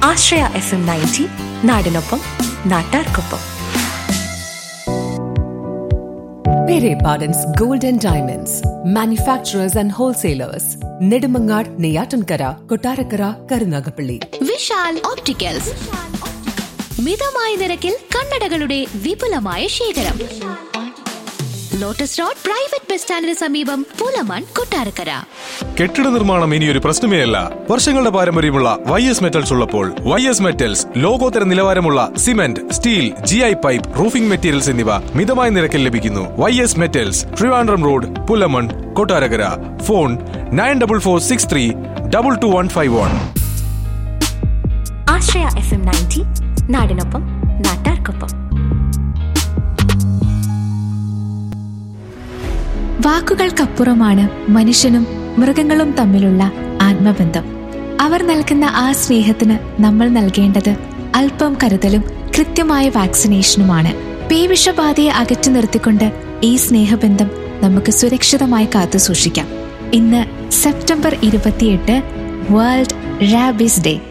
ആശ്രയ F M ninety നാടിനൊപ്പം നാട്ടാർക്കൊപ്പം Pere Pardon's Gold and Diamonds, manufacturers and wholesalers, Nedumangad, Neyatankara, Kotarakara, Karunagapalli. Vishal opticals മിതമായ നിരക്കിൽ കണ്ണടകളുടെ വിപുലമായ ശേഖരം ലോട്ടസ് റോഡ് പ്രൈവറ്റ് ബസ് സ്റ്റാൻഡിന് സമീപം പൂലമൺ കൊട്ടാരക്കര കെട്ടിട നിർമ്മാണം ഇനി ഒരു പ്രശ്നമേ അല്ല വർഷങ്ങളുടെ പാരമ്പര്യമുള്ള വൈ എസ് മെറ്റൽസ് ഉള്ളപ്പോൾ വൈ എസ് മെറ്റൽസ് ലോകോത്തര നിലവാരമുള്ള cement steel G I pipe roofing materials എന്നിവ മിതമായ നിരക്കിൽ ലഭിക്കുന്നു Y S metals Trivandrum road Pullaman Kottarakkara phone nine double four six three double two one five one Ashraya F M ninety നാടിനൊപ്പം നാട്ടാർക്കൊപ്പം വാക്കുകൾക്കപ്പുറമാണ് മനുഷ്യനും മൃഗങ്ങളും തമ്മിലുള്ള ആത്മബന്ധം അവർ നൽകുന്ന ആ സ്നേഹത്തിന് നമ്മൾ നൽകേണ്ടത് അല്പം കരുതലും കൃത്യമായ വാക്സിനേഷനുമാണ് പേവിഷബാധയെ അകറ്റി നിർത്തിക്കൊണ്ട് ഈ സ്നേഹബന്ധം നമുക്ക് സുരക്ഷിതമായി കാത്തു സൂക്ഷിക്കാം ഇന്ന് സെപ്റ്റംബർ ഇരുപത്തിയെട്ട് വേൾഡ് റാബിസ് ഡേ